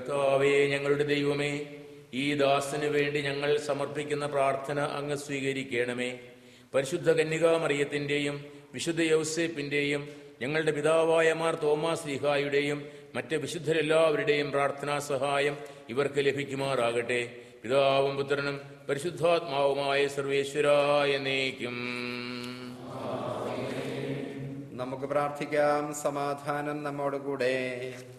കർത്താവേ ഞങ്ങളുടെ ദൈവമേ ഈ ദാസന് വേണ്ടി ഞങ്ങൾ സമർപ്പിക്കുന്ന പ്രാർത്ഥന അങ്ങ് സ്വീകരിക്കണമേ പരിശുദ്ധ കന്യകാമറിയത്തിന്റെയും വിശുദ്ധ യൗസേപ്പിന്റെയും ഞങ്ങളുടെ പിതാവായ മാർ തോമാസ് ലീഹായുടെയും മറ്റ് വിശുദ്ധരെല്ലാവരുടെയും പ്രാർത്ഥനാ സഹായം ഇവർക്ക് ലഭിക്കുമാറാകട്ടെ പിതാവും പുത്രനും പരിശുദ്ധാത്മാവുമായ സർവേശ്വരായ എന്നേക്കും നമുക്ക് പ്രാർത്ഥിക്കാം സമാധാനം നമ്മോടുകൂടെ